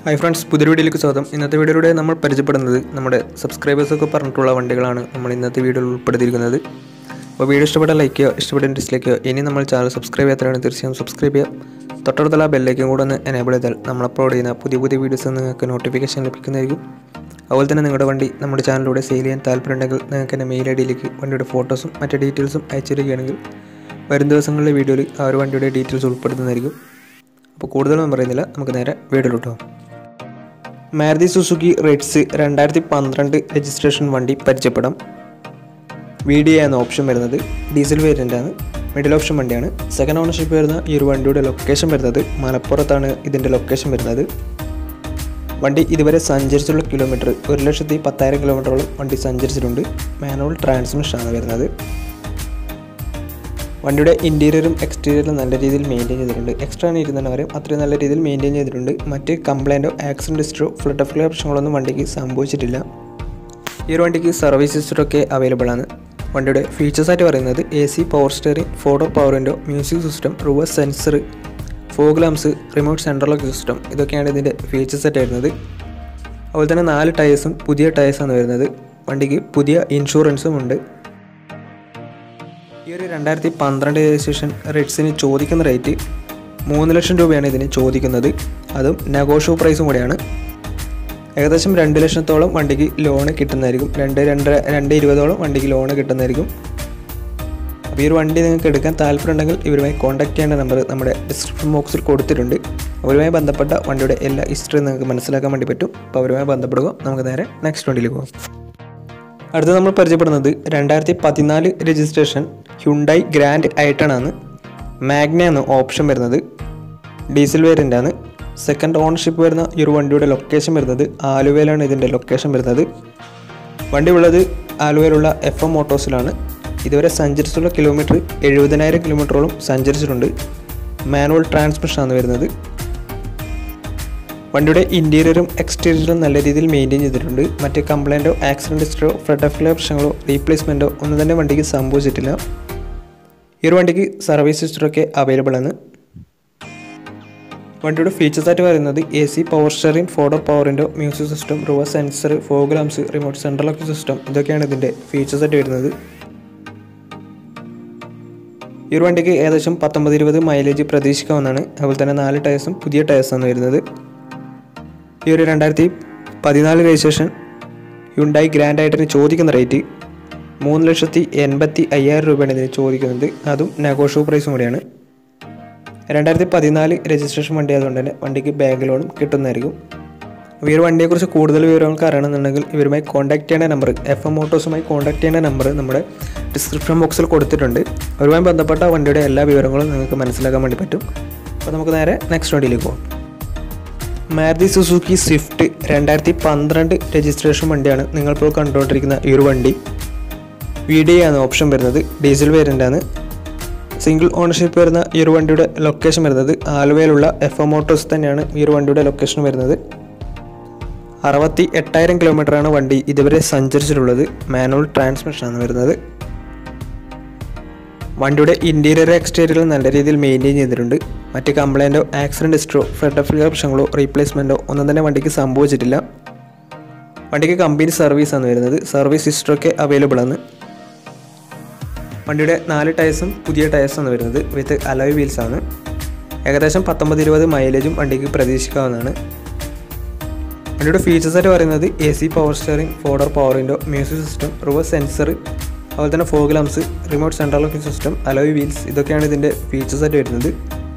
hi friends പുതിയ വീഡിയോയിലേക്ക് സ്വാഗതം ഇന്നത്തെ വീഡിയോയിലൂടെ നമ്മൾ പരിചയപ്പെടുന്നത് നമ്മുടെ സബ്സ്ക്രൈബേഴ്സൊക്കെ പറഞ്ഞിട്ടുള്ള വണ്ടികളാണ് നമ്മൾ ഇന്നത്തെ വീഡിയോയിൽ ഉൾപ്പെടുത്തിയിരിക്കുന്നത് അപ്പോൾ വീഡിയോ ഇഷ്ടപ്പെട്ട ലൈക്ക് ചെയ്യുക ഇഷ്ടപ്പെട്ട ഡിസ്ലൈക്ക് ചെയ്യുക ഇനി നമ്മൾ ചാനൽ സബ്സ്ക്രൈബ് ചെയ്യാത്തവരാണ് തീർച്ചയായും സബ്സ്ക്രൈബ് ചെയ്യുക തൊട്ടടുത്തുള്ള ബെല്ലേക്കും കൂടെ ഒന്ന് എനേബിൾ ചെയ്താൽ നമ്മൾ അപ്ലോഡ് ചെയ്യുന്ന പുതിയ പുതിയ വീഡിയോസ് നിങ്ങൾക്ക് നോട്ടിഫിക്കേഷൻ ലഭിക്കുന്നതായിരിക്കും അതുപോലെ തന്നെ നിങ്ങളുടെ വണ്ടി നമ്മുടെ ചാനലിലൂടെ സെയിൽ ചെയ്യാൻ താല്പര്യമുണ്ടെങ്കിൽ നിങ്ങൾക്ക് എൻ്റെ മെയിൽ ഐ ഡിയിലേക്ക് വണ്ടിയുടെ ഫോട്ടോസും മറ്റ് ഡീറ്റെയിൽസും അയച്ചു തരികയാണെങ്കിൽ വരും ദിവസങ്ങളിലെ വീഡിയോയിൽ ആ ഒരു വണ്ടിയുടെ ഡീറ്റെയിൽസ് ഉൾപ്പെടുത്തുന്നതായിരിക്കും അപ്പോൾ കൂടുതലൊന്നും പറയുന്നില്ല നമുക്ക് നേരെ വീഡിയോയിലോട്ടോ മാരുതി സുസുക്കി റെഡ്സ് രണ്ടായിരത്തി പന്ത്രണ്ട് രജിസ്ട്രേഷൻ വണ്ടി പരിചയപ്പെടാം വി ഡി എന്ന ഓപ്ഷൻ വരുന്നത് ഡീസൽ വേരിയൻ്റാണ് മിഡിൽ ഓപ്ഷൻ വണ്ടിയാണ് സെക്കൻഡ് ഓണർഷിപ്പ് വരുന്ന ഈ ഒരു വണ്ടിയുടെ ലൊക്കേഷൻ വരുന്നത് മലപ്പുറത്താണ് ഇതിൻ്റെ ലൊക്കേഷൻ വരുന്നത് വണ്ടി ഇതുവരെ സഞ്ചരിച്ചുള്ള കിലോമീറ്റർ ഒരു ലക്ഷത്തി പത്തായിരം കിലോമീറ്ററോളം വണ്ടി സഞ്ചരിച്ചിട്ടുണ്ട് മാനുവൽ ട്രാൻസ്മിഷനാണ് വരുന്നത് വണ്ടിയുടെ ഇൻറ്റീരിയറും എക്സ്റ്റീരിയറും നല്ല രീതിയിൽ മെയിൻറ്റെയിൻ ചെയ്തിട്ടുണ്ട് എക്സ്ട്രാ ഇരുന്ന വരെ അത്രയും നല്ല രീതിയിൽ മെയിൻറ്റെയിൻ ചെയ്തിട്ടുണ്ട് മറ്റ് കംപ്ലൈൻറ്റോ ആക്സിഡൻറ്റ് ഹിസ്റ്ററോ ഫ്ലഡ് ഓഫ് പ്രശ്നങ്ങളൊന്നും വണ്ടിക്ക് സംഭവിച്ചിട്ടില്ല ഈ ഒരു വണ്ടിക്ക് സർവീസ് ഹിസ്റ്ററൊക്കെ അവൈലബിൾ ആണ് വണ്ടിയുടെ ഫീച്ചേഴ്സ് ആയിട്ട് പറയുന്നത് A C power steering four door power window music system reverse sensor fog lamps remote central lock system ഇതൊക്കെയാണ് ഇതിൻ്റെ ഫീച്ചേഴ്സ് ആയിട്ട് വരുന്നത് അതുപോലെ തന്നെ നാല് ടയേഴ്സും പുതിയ ടയേഴ്സാണ് വരുന്നത് വണ്ടിക്ക് പുതിയ ഇൻഷുറൻസും ഉണ്ട് ഈ ഒരു രണ്ടായിരത്തി പന്ത്രണ്ട് രജിസ്ട്രേഷൻ റെഡ്സിന് ചോദിക്കുന്ന റേറ്റ് മൂന്ന് ലക്ഷം രൂപയാണ് ഇതിന് ചോദിക്കുന്നത് അതും നെഗോഷ്യോ പ്രൈസും കൂടെയാണ് ഏകദേശം രണ്ട് ലക്ഷത്തോളം വണ്ടിക്ക് ലോണ് കിട്ടുന്നതായിരിക്കും രണ്ട് രണ്ടര രണ്ട് ഇരുപതോളം വണ്ടിക്ക് ലോണ് കിട്ടുന്നതായിരിക്കും അപ്പോൾ ഈ ഒരു വണ്ടി നിങ്ങൾക്ക് എടുക്കാൻ താല്പര്യമുണ്ടെങ്കിൽ ഇവരുമായി കോൺടാക്ട് ചെയ്യേണ്ട നമ്പർ നമ്മുടെ ഡിസ്ക്രിപ്ഷൻ ബോക്സിൽ കൊടുത്തിട്ടുണ്ട് അവരുമായി ബന്ധപ്പെട്ട വണ്ടിയുടെ എല്ലാ ഹിസ്റ്ററി നിങ്ങൾക്ക് മനസ്സിലാക്കാൻ വേണ്ടി പറ്റും അപ്പോൾ അവരുമായി ബന്ധപ്പെടുക നമുക്ക് നേരെ നെക്സ്റ്റ് വണ്ടിയിലേക്ക് പോകാം അടുത്ത നമ്മൾ പരിചയപ്പെടുന്നത് രണ്ടായിരത്തി പതിനാല് രജിസ്ട്രേഷൻ ഹ്യുണ്ടായി ഗ്രാൻഡ് ഐട്ടൺ ആണ് മാഗ്ന എന്ന ഓപ്ഷൻ വരുന്നത് ഡീസൽ വേരിയൻ്റ് ആണ് സെക്കൻഡ് ഓണർഷിപ്പ് വരുന്ന ഈ ഒരു വണ്ടിയുടെ ലൊക്കേഷൻ വരുന്നത് ആലുവയിലാണ് ഇതിൻ്റെ ലൊക്കേഷൻ വരുന്നത് വണ്ടി ഉള്ളത് ആലുവയിലുള്ള എഫ് എം മോട്ടോഴ്സിലാണ് ഇതുവരെ സഞ്ചരിച്ചുള്ള കിലോമീറ്റർ എഴുപതിനായിരം കിലോമീറ്ററോളം സഞ്ചരിച്ചിട്ടുണ്ട് മാനുവൽ ട്രാൻസ്മിഷനാണ് വരുന്നത് വണ്ടിയുടെ ഇൻറ്റീരിയറും എക്സ്റ്റീരിയറും നല്ല രീതിയിൽ മെയിൻറ്റെയിൻ ചെയ്തിട്ടുണ്ട് മറ്റ് കംപ്ലൈൻറ്റോ ആക്സിഡൻറ്റ് ഹിസ്റ്ററോ ഫ്ലഡ് ഓഫ് പ്രശ്നങ്ങളോ റീപ്ലേസ്മെൻറ്റോ ഒന്നും തന്നെ വണ്ടിക്ക് സംഭവിച്ചിട്ടില്ല ഈ ഒരു വണ്ടിക്ക് സർവീസ് ഹിസ്റ്ററൊക്കെ അവൈലബിൾ ആണ് വണ്ടിയുടെ ഫീച്ചേഴ്സ് ആയിട്ട് പറയുന്നത് A C power steering four door പവറിൻ്റെ music system reverse sensor fog lamps remote central lock system ഇതൊക്കെയാണ് ഇതിൻ്റെ ഫീച്ചേഴ്സ് ആയിട്ട് വരുന്നത് ഈ ഒരു വണ്ടിക്ക് ഏകദേശം പത്തൊമ്പത് ഇരുപത് മൈലേജ് പ്രതീക്ഷിക്കാവുന്നതാണ് അതുപോലെ തന്നെ നാല് ടയേഴ്സും പുതിയ ടയേഴ്സാണ് വരുന്നത് ഈ ഒരു രണ്ടായിരത്തി പതിനാല് രജിസ്ട്രേഷൻ യുണ്ടായി ഗ്രാൻഡ് ആയിട്ടിന് ചോദിക്കുന്ന റേറ്റ് മൂന്ന് ലക്ഷത്തി എൺപത്തി അയ്യായിരം രൂപയാണ് ഇതിന് ചോദിക്കുന്നത് അതും നെഗോഷ്യോ പ്രൈസും കൂടിയാണ് രണ്ടായിരത്തി പതിനാല് രജിസ്ട്രേഷൻ വണ്ടി ആയതുകൊണ്ട് തന്നെ വണ്ടിക്ക് ബാങ്ക് ലോണും കിട്ടുന്നതായിരിക്കും അപ്പോൾ ഈ ഒരു വണ്ടിയെക്കുറിച്ച് കൂടുതൽ വിവരങ്ങൾക്ക് അറിയണമെന്നുണ്ടെങ്കിൽ ഇവരുമായി കോൺടാക്ട് ചെയ്യേണ്ട നമ്പർ എഫ് എം മോട്ടോഴ്സുമായി കോൺടാക്ട് ചെയ്യേണ്ട നമ്പർ നമ്മുടെ ഡിസ്ക്രിപ്ഷൻ ബോക്സിൽ കൊടുത്തിട്ടുണ്ട് അവരുമായി ബന്ധപ്പെട്ട വണ്ടിയുടെ എല്ലാ വിവരങ്ങളും നിങ്ങൾക്ക് മനസ്സിലാക്കാൻ വേണ്ടി പറ്റും അപ്പോൾ നമുക്ക് നേരെ നെക്സ്റ്റ് വണ്ടിയിലേക്ക് പോകാം മാരുതി സുസുക്കി സ്വിഫ്റ്റ് രണ്ടായിരത്തി പന്ത്രണ്ട് രജിസ്ട്രേഷൻ വണ്ടിയാണ് നിങ്ങളിപ്പോൾ കണ്ടുകൊണ്ടിരിക്കുന്ന ഈ ഒരു വണ്ടി വി ഡി ആണ് ഓപ്ഷൻ വരുന്നത് ഡീസൽ വേരിയൻ്റാണ് സിംഗിൾ ഓണർഷിപ്പ് വരുന്ന ഈ ഒരു വണ്ടിയുടെ ലൊക്കേഷൻ വരുന്നത് ആലുവയിലുള്ള എഫ് എം മോട്ടോഴ്സ് തന്നെയാണ് ഈ ഒരു വണ്ടിയുടെ ലൊക്കേഷൻ വരുന്നത് അറുപത്തി എട്ടായിരം കിലോമീറ്ററാണ് വണ്ടി ഇതുവരെ സഞ്ചരിച്ചിട്ടുള്ളത് മാനുവൽ ട്രാൻസ്മിഷനാണ് വരുന്നത് വണ്ടിയുടെ ഇൻറ്റീരിയർ എക്സ്റ്റീരിയർ നല്ല രീതിയിൽ മെയിൻറ്റെയിൻ ചെയ്തിട്ടുണ്ട് മറ്റ് കംപ്ലൈൻറ്റോ ആക്സിഡൻറ്റ് ഹിസ്റ്ററോ ഫ്ലഡ് ഓഫ് പ്രശ്നങ്ങളോ റീപ്ലേസ്മെൻറ്റോ ഒന്നും തന്നെ വണ്ടിക്ക് സംഭവിച്ചിട്ടില്ല വണ്ടിക്ക് കമ്പനി സർവീസാണ് വരുന്നത് സർവീസ് ഹിസ്റ്ററൊക്കെ അവൈലബിൾ ആണ് വണ്ടിയുടെ നാല് ടയേഴ്സും പുതിയ ടയേഴ്സാണ് വരുന്നത് വിത്ത് അലോയ് വീൽസ് ആണ് ഏകദേശം പത്തൊമ്പത് ഇരുപത് മൈലേജും വണ്ടിക്ക് പ്രതീക്ഷിക്കാവുന്നതാണ് വണ്ടിയുടെ ഫീച്ചേഴ്സ് ആയിട്ട് പറയുന്നത് A C power steering four door power window music system reverse sensor അതുപോലെ തന്നെ fog lamps remote central locking system alloy wheels ഇതൊക്കെയാണ് ഇതിൻ്റെ ഫീച്ചേഴ്സ് ആയിട്ട് വരുന്നത്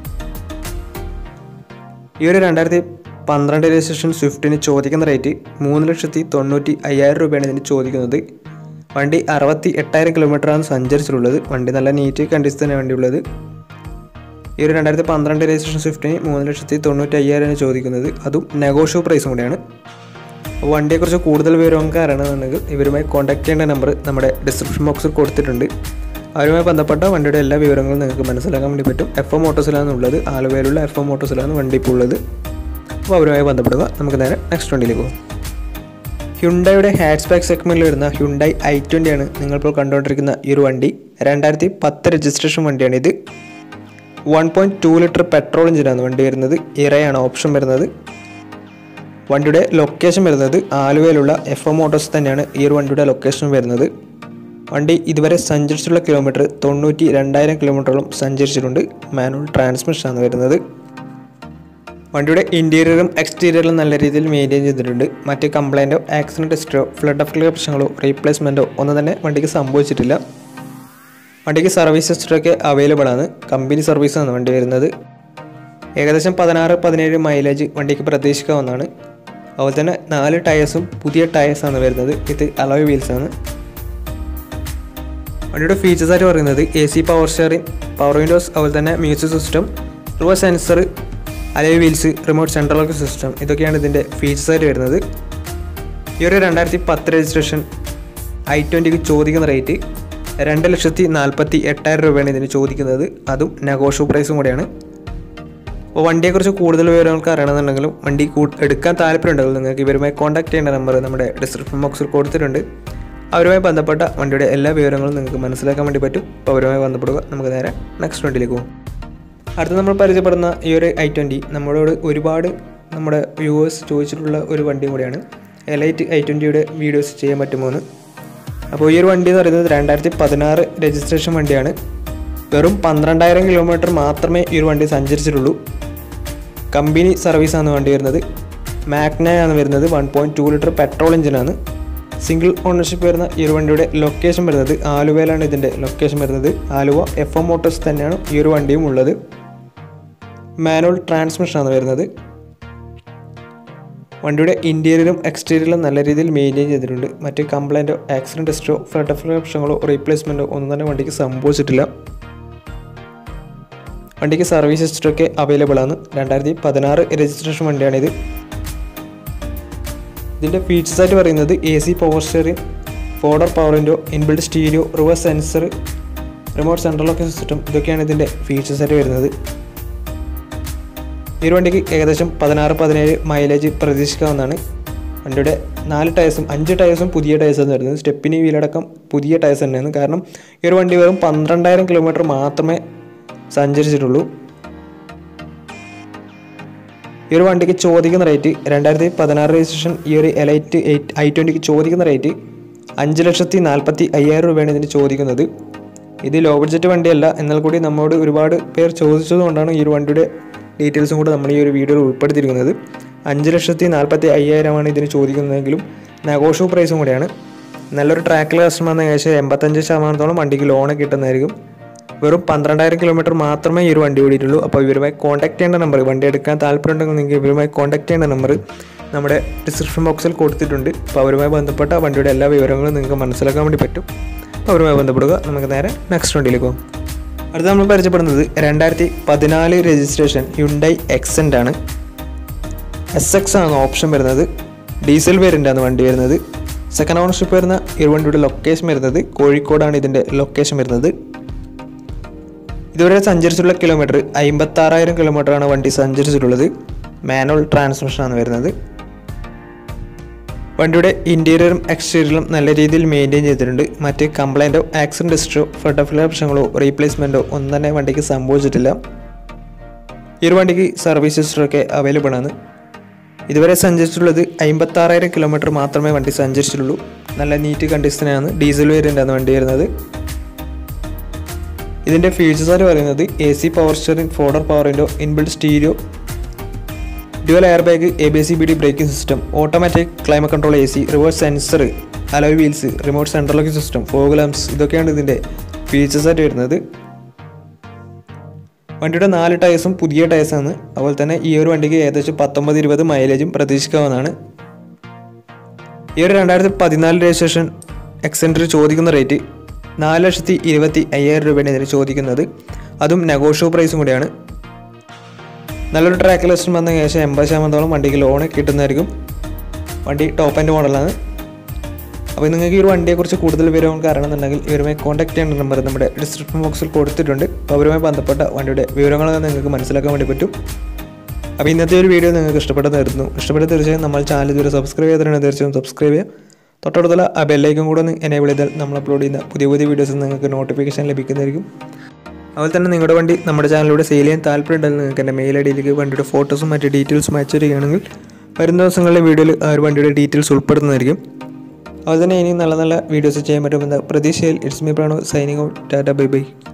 ഈ ഒരു രണ്ടായിരത്തി പന്ത്രണ്ട് രജിസ്ട്രേഷൻ സ്വിഫ്റ്റിന് ചോദിക്കുന്ന റേറ്റ് മൂന്ന് ലക്ഷത്തി തൊണ്ണൂറ്റി അയ്യായിരം രൂപയാണ് ഇതിന് ചോദിക്കുന്നത് വണ്ടി അറുപത്തി എട്ടായിരം കിലോമീറ്ററാണ് സഞ്ചരിച്ചിട്ടുള്ളത് വണ്ടി നല്ല നീറ്റ് കണ്ടീഷൻ തന്നെ വണ്ടിയുള്ളത് ഈ ഒരു രണ്ടായിരത്തി പന്ത്രണ്ട് രജിസ്ട്രേഷൻ സ്വിഫ്റ്റിന് മൂന്ന് ലക്ഷത്തി തൊണ്ണൂറ്റി അയ്യായിരമാണ് ചോദിക്കുന്നത് അതും നെഗോഷ്യോ പ്രൈസും കൂടിയാണ് അപ്പോൾ വണ്ടിയെക്കുറിച്ച് കൂടുതൽ വിവരങ്ങൾക്ക് അറിയണമെന്നുണ്ടെങ്കിൽ ഇവരുമായി കോൺടാക്ട് ചെയ്യേണ്ട നമ്പർ നമ്മുടെ ഡിസ്ക്രിപ്ഷൻ ബോക്സിൽ കൊടുത്തിട്ടുണ്ട് അവരുമായി ബന്ധപ്പെട്ട വണ്ടിയുടെ എല്ലാ വിവരങ്ങളും നിങ്ങൾക്ക് മനസ്സിലാക്കാൻ വേണ്ടി പറ്റും എഫ് എം മോട്ടോഴ്സിലാണ് ഉള്ളത് ആലുവയിലുള്ള എഫ് എം മോട്ടോഴ്സിലാണ് വണ്ടി ഇപ്പോൾ ഉള്ളത് അപ്പോൾ അവരുമായി ബന്ധപ്പെടുക നമുക്ക് നേരെ നെക്സ്റ്റ് വണ്ടിയിലേക്ക് പോകും ഹ്യുണ്ടയുടെ ഹാച്ച് ബാക്ക് സെഗ്മെൻറ്റിൽ വരുന്ന ഹ്യുണ്ടായി ഐ ട്വൻ്റി ആണ് നിങ്ങളിപ്പോൾ കണ്ടുകൊണ്ടിരിക്കുന്ന ഈ ഒരു വണ്ടി രണ്ടായിരത്തി പത്ത് രജിസ്ട്രേഷൻ വണ്ടിയാണിത് one point two litre petrol എഞ്ചിനാണ് വണ്ടി വരുന്നത് ഇറയാണ് ഓപ്ഷൻ വരുന്നത് വണ്ടിയുടെ ലൊക്കേഷൻ വരുന്നത് ആലുവയിലുള്ള എഫ് എം മോട്ടോഴ്സ് തന്നെയാണ് ഈ ഒരു വണ്ടിയുടെ ലൊക്കേഷൻ വരുന്നത് വണ്ടി ഇതുവരെ സഞ്ചരിച്ചിട്ടുള്ള കിലോമീറ്റർ തൊണ്ണൂറ്റി രണ്ടായിരം കിലോമീറ്ററോളം സഞ്ചരിച്ചിട്ടുണ്ട് മാനുവൽ ട്രാൻസ്മിഷനാണ് വരുന്നത് വണ്ടിയുടെ ഇൻറ്റീരിയറും എക്സ്റ്റീരിയറും നല്ല രീതിയിൽ മെയിൻറ്റെയിൻ ചെയ്തിട്ടുണ്ട് മറ്റ് കംപ്ലൈൻറ്റോ ആക്സിഡൻറ്റ് ഹിസ്റ്ററോ ഫ്ലഡ് ഓഫ് പ്രശ്നങ്ങളോ റീപ്ലേസ്മെൻറ്റോ ഒന്നും തന്നെ വണ്ടിക്ക് സംഭവിച്ചിട്ടില്ല വണ്ടിക്ക് സർവീസ് ഹിസ്റ്ററൊക്കെ അവൈലബിൾ ആണ് കമ്പനി സർവീസാണ് വണ്ടി വരുന്നത് ഏകദേശം പതിനാറ് പതിനേഴ് മൈലേജ് വണ്ടിക്ക് പ്രതീക്ഷിക്കാവുന്നതാണ് അതുപോലെ തന്നെ നാല് ടയേഴ്സും പുതിയ ടയേഴ്സാണ് വരുന്നത് ഇത് അലോയ് വീൽസാണ് വണ്ടിയുടെ ഫീച്ചേഴ്സ് ആയിട്ട് പറയുന്നത് A C power steering power windows അതുപോലെ തന്നെ music system reverse sensor alloy wheels remote central lock system ഇതൊക്കെയാണ് ഇതിൻ്റെ ഫീച്ചേഴ്സ് ആയിട്ട് വരുന്നത് ഈ ഒരു രണ്ടായിരത്തി പത്ത് രജിസ്ട്രേഷൻ ഐ ട്വൻറ്റിക്ക് ചോദിക്കുന്ന റേറ്റ് രണ്ട് ലക്ഷത്തി നാൽപ്പത്തി എട്ടായിരം രൂപയാണ് ഇതിന് ചോദിക്കുന്നത് അതും നെഗോഷ്യോ പ്രൈസും കൂടെയാണ് അപ്പോൾ വണ്ടിയെക്കുറിച്ച് കൂടുതൽ വിവരങ്ങൾക്ക് അറിയണമെന്നുണ്ടെങ്കിലും വണ്ടി കൂ- എടുക്കാൻ താല്പര്യമുണ്ടെങ്കിൽ നിങ്ങൾക്ക് ഇവരുമായി കോൺടാക്ട് ചെയ്യേണ്ട നമ്പർ നമ്മുടെ ഡിസ്ക്രിപ്ഷൻ ബോക്സിൽ കൊടുത്തിട്ടുണ്ട് അവരുമായി ബന്ധപ്പെട്ട വണ്ടിയുടെ എല്ലാ വിവരങ്ങളും നിങ്ങൾക്ക് മനസ്സിലാക്കാൻ വേണ്ടി പറ്റും അപ്പോൾ അവരുമായി ബന്ധപ്പെടുക നമുക്ക് നേരെ നെക്സ്റ്റ് വണ്ടിയിലേക്ക് പോകും അടുത്ത നമ്മൾ പരിചയപ്പെടുന്ന ഈ ഒരു ഐ ട്വൻറ്റി നമ്മളോട് ഒരുപാട് നമ്മുടെ വ്യൂവേഴ്സ് ചോദിച്ചിട്ടുള്ള ഒരു വണ്ടിയും കൂടിയാണ് എലൈറ്റ് ഐ ട്വൻറ്റിയുടെ വീഡിയോസ് ചെയ്യാൻ പറ്റുമോ എന്ന് അപ്പോൾ ഈ ഒരു വണ്ടി എന്ന് പറയുന്നത് രണ്ടായിരത്തി പതിനാറ് രജിസ്ട്രേഷൻ വണ്ടിയാണ് വെറും പന്ത്രണ്ടായിരം കിലോമീറ്റർ മാത്രമേ ഈ ഒരു വണ്ടി സഞ്ചരിച്ചിട്ടുള്ളൂ കമ്പനി സർവീസാണ് വണ്ടി വരുന്നത് മാഗ്നയാണ് വരുന്നത് one point two litre petrol എഞ്ചിനാണ് സിംഗിൾ ഓണർഷിപ്പ് വരുന്ന ഈ ഒരു വണ്ടിയുടെ ലൊക്കേഷൻ വരുന്നത് ആലുവയിലാണ് ഇതിൻ്റെ ലൊക്കേഷൻ വരുന്നത് ആലുവ എഫ് എം മോട്ടോഴ്സ് തന്നെയാണ് ഈ ഒരു വണ്ടിയും ഉള്ളത് മാനുവൽ ട്രാൻസ്മിഷനാണ് വരുന്നത് വണ്ടിയുടെ ഇൻറ്റീരിയറും എക്സ്റ്റീരിയറും നല്ല രീതിയിൽ മെയിൻറ്റെയിൻ ചെയ്തിട്ടുണ്ട് മറ്റ് കംപ്ലൈൻറ്റോ ആക്സിഡൻറ്റ് ടെസ്റ്റോ ഫ്ലഡ് പ്രശ്നങ്ങളോ റീപ്ലേസ്മെൻറ്റോ ഒന്നും തന്നെ വണ്ടിക്ക് സംഭവിച്ചിട്ടില്ല വണ്ടിക്ക് സർവീസ് ഹിസ്റ്ററൊക്കെ അവൈലബിൾ ആണ് രണ്ടായിരത്തി പതിനാറ് രജിസ്ട്രേഷൻ വണ്ടിയാണിത് ഇതിൻ്റെ ഫീച്ചേഴ്സ് ആയിട്ട് പറയുന്നത് A C power steering four door power window inbuilt stereo reverse sensor remote central lock system ഇതൊക്കെയാണ് ഇതിൻ്റെ ഫീച്ചേഴ്സ് ആയിട്ട് വരുന്നത് ഈ ഒരു വണ്ടിക്ക് ഏകദേശം പതിനാറ് പതിനേഴ് മൈലേജ് പ്രതീക്ഷിക്കാവുന്നതാണ് വണ്ടിയുടെ നാല് ടയേഴ്സും അഞ്ച് ടയേഴ്സും പുതിയ ടയേഴ്സാണ് വരുന്നത് സ്റ്റെപ്പിനി വീലടക്കം പുതിയ ടയേഴ്സ് തന്നെയാണ് കാരണം ഈ ഒരു വണ്ടി വെറും പന്ത്രണ്ടായിരം കിലോമീറ്റർ മാത്രമേ സഞ്ചരിച്ചിട്ടുള്ളൂ ഈ ഒരു വണ്ടിക്ക് ചോദിക്കുന്ന റേറ്റ് രണ്ടായിരത്തി പതിനാറ് രജിസ്ട്രേഷൻ ഈ ഒരു എലൈറ്റ് എയ്റ്റ് ഐ ട്വൻറ്റിക്ക് ചോദിക്കുന്ന റേറ്റ് അഞ്ച് ലക്ഷത്തി നാൽപ്പത്തി അയ്യായിരം രൂപയാണ് ഇതിന് ചോദിക്കുന്നത് ഇത് ലോ ബഡ്ജറ്റ് വണ്ടിയല്ല എന്നാൽ കൂടി നമ്മോട് ഒരുപാട് പേർ ചോദിച്ചതുകൊണ്ടാണ് ഈ ഒരു വണ്ടിയുടെ ഡീറ്റെയിൽസും കൂടെ നമ്മൾ ഈ ഒരു വീഡിയോയിൽ ഉൾപ്പെടുത്തിയിരിക്കുന്നത് അഞ്ച് ലക്ഷത്തി നാൽപ്പത്തി അയ്യായിരമാണ് ഇതിന് ചോദിക്കുന്നതെങ്കിലും നെഗോഷ്യോ പ്രൈസും കൂടെയാണ് നല്ലൊരു ട്രാക്കിൽ കസ്റ്റമർ എന്ന ഏകദേശം എൺപത്തഞ്ച് ശതമാനത്തോളം വണ്ടിക്ക് ലോൺ കിട്ടുന്നതായിരിക്കും വെറും പന്ത്രണ്ടായിരം കിലോമീറ്റർ മാത്രമേ ഈ ഒരു വണ്ടി ഓടിയിട്ടുള്ളൂ അപ്പോൾ ഇവരുമായി കോൺടാക്ട് ചെയ്യേണ്ട നമ്പർ വണ്ടി എടുക്കാൻ താല്പര്യമുണ്ടെങ്കിൽ നിങ്ങൾക്ക് ഇവരുമായി കോൺടാക്ട് ചെയ്യേണ്ട നമ്പർ നമ്മുടെ ഡിസ്ക്രിപ്ഷൻ ബോക്സിൽ കൊടുത്തിട്ടുണ്ട് അപ്പോൾ അവരുമായി ബന്ധപ്പെട്ട വണ്ടിയുടെ എല്ലാ വിവരങ്ങളും നിങ്ങൾക്ക് മനസ്സിലാക്കാൻ വേണ്ടി പറ്റും അപ്പോൾ അവരുമായി ബന്ധപ്പെടുക നമുക്ക് നേരെ നെക്സ്റ്റ് വണ്ടിയിലേക്ക് പോകും അടുത്ത നമ്മൾ പരിചയപ്പെടുന്നത് രണ്ടായിരത്തി പതിനാല് രജിസ്ട്രേഷൻ ഹ്യുണ്ടൈ എക്സെൻ്റ് ആണ് എസ് എക്സ് ആണ് ഓപ്ഷൻ വരുന്നത് ഡീസൽ വേരിയൻ്റാണ് വണ്ടി വരുന്നത് സെക്കൻഡ് ഓണർഷിപ്പ് വരുന്ന ഈ ഒരു വണ്ടിയുടെ ലൊക്കേഷൻ വരുന്നത് കോഴിക്കോടാണ് ഇതിൻ്റെ ലൊക്കേഷൻ വരുന്നത് ഇതുവരെ സഞ്ചരിച്ചിട്ടുള്ള കിലോമീറ്റർ അമ്പത്താറായിരം കിലോമീറ്ററാണ് വണ്ടി സഞ്ചരിച്ചിട്ടുള്ളത് മാനുവൽ ട്രാൻസ്മിഷനാണ് വരുന്നത് വണ്ടിയുടെ ഇൻറ്റീരിയറും എക്സ്റ്റീരിയറും നല്ല രീതിയിൽ മെയിൻറ്റെയിൻ ചെയ്തിട്ടുണ്ട് മറ്റ് കംപ്ലൈൻറ്റോ ആക്സിഡൻറ്റ് ഹിസ്റ്ററോ ഫ്ലഡ് ഓഫ് പ്രശ്നങ്ങളോ റീപ്ലേസ്മെൻറ്റോ ഒന്നും തന്നെ വണ്ടിക്ക് സംഭവിച്ചിട്ടില്ല ഈ ഒരു വണ്ടിക്ക് സർവീസ് ഹിസ്റ്ററൊക്കെ അവൈലബിൾ ആണ് ഇതുവരെ സഞ്ചരിച്ചിട്ടുള്ളത് അമ്പത്താറായിരം കിലോമീറ്റർ മാത്രമേ വണ്ടി സഞ്ചരിച്ചിട്ടുള്ളൂ നല്ല നീറ്റ് കണ്ടീഷനാണ് ഡീസൽ വേരിയൻ്റാണ് വണ്ടി വരുന്നത് ഇതിൻ്റെ ഫീച്ചേഴ്സ് ആയിട്ട് പറയുന്നത് A C power steering four door power window inbuilt stereo dual air bag A B C B D braking system automatic climate control A C reverse sensor alloy wheels remote central locking system fog lamps ഇതൊക്കെയാണ് ഇതിൻ്റെ features ആയിട്ട് വരുന്നത് വണ്ടിയുടെ നാല് ടയേഴ്സും പുതിയ ടയേഴ്സാണ് അതുപോലെ തന്നെ ഈ ഒരു വണ്ടിക്ക് ഏകദേശം പത്തൊമ്പത് ഇരുപത് മൈലേജും പ്രതീക്ഷിക്കാവുന്നതാണ് ഈ ഒരു രണ്ടായിരത്തി പതിനാല് രജിസ്ട്രേഷൻ എക്സെൻറ്റർ ചോദിക്കുന്ന റേറ്റ് നാല് ലക്ഷത്തി ഇരുപത്തി അയ്യായിരം രൂപയാണ് ഇതിന് ചോദിക്കുന്നത് അതും നെഗോഷ്യോ പ്രൈസും കൂടിയാണ് നല്ലൊരു ട്രാക്ക് ലിസ്റ്റും വന്ന ശേഷം എൺപത് ശതമാനത്തോളം വണ്ടിക്ക് ലോൺ കിട്ടുന്നതായിരിക്കും വണ്ടി ടോപ്പ് ആൻഡ് മോഡലാണ് അപ്പോൾ നിങ്ങൾക്ക് ഈ ഒരു വണ്ടിയെക്കുറിച്ച് കൂടുതൽ വിവരങ്ങൾക്ക് അറിയണമെന്നുണ്ടെങ്കിൽ ഇവരുമായി കോൺടാക്ട് ചെയ്യേണ്ട നമ്പർ നമ്മുടെ ഡിസ്ക്രിപ്ഷൻ ബോക്സിൽ കൊടുത്തിട്ടുണ്ട് അപ്പോൾ അവരുമായി ബന്ധപ്പെട്ട വണ്ടിയുടെ വിവരങ്ങളൊക്കെ നിങ്ങൾക്ക് മനസ്സിലാക്കാൻ വേണ്ടി പറ്റും അപ്പോൾ ഇന്നത്തെ ഒരു വീഡിയോ നിങ്ങൾക്ക് ഇഷ്ടപ്പെട്ടതായിരുന്നു ഇഷ്ടപ്പെട്ട തീർച്ചയായും നമ്മൾ ചാനൽ ഇതുവരെ സബ്സ്ക്രൈബ് ചെയ്തിട്ടുണ്ടെങ്കിൽ തീർച്ചയായും സബ്സ്ക്രൈബ് ചെയ്യുക തൊട്ടടുത്തുള്ള ആ ബെല്ലൈക്കും കൂടെ ഒന്ന് എനേബിൾ ചെയ്താൽ നമ്മൾ അപ്ലോഡ് ചെയ്യുന്ന പുതിയ പുതിയ വീഡിയോസ് നിങ്ങൾക്ക് നോട്ടിഫിക്കേഷൻ ലഭിക്കുന്നതായിരിക്കും അതുപോലെ തന്നെ നിങ്ങളുടെ വണ്ടി നമ്മുടെ ചാനലിലൂടെ സെയിൽ ചെയ്യാൻ താല്പര്യമുണ്ടെങ്കിൽ നിങ്ങൾക്ക് എൻ്റെ മെയിൽ ഐ ഡിയിലേക്ക് വണ്ടിയുടെ ഫോട്ടോസും മറ്റ് ഡീറ്റെയിൽസും അയച്ചു തരികയാണെങ്കിൽ വരുന്ന ദിവസങ്ങളിലെ വീഡിയോയിൽ ആ ഒരു വണ്ടിയുടെ ഡീറ്റെയിൽസ് ഉൾപ്പെടുന്നതായിരിക്കും അതുപോലെ തന്നെ ഇനി നല്ല നല്ല വീഡിയോസ് ചെയ്യാൻ പറ്റുമെന്ന പ്രതീക്ഷയിൽ ഇറ്റ്സ് മീ പ്രാണോ signing out tata bye by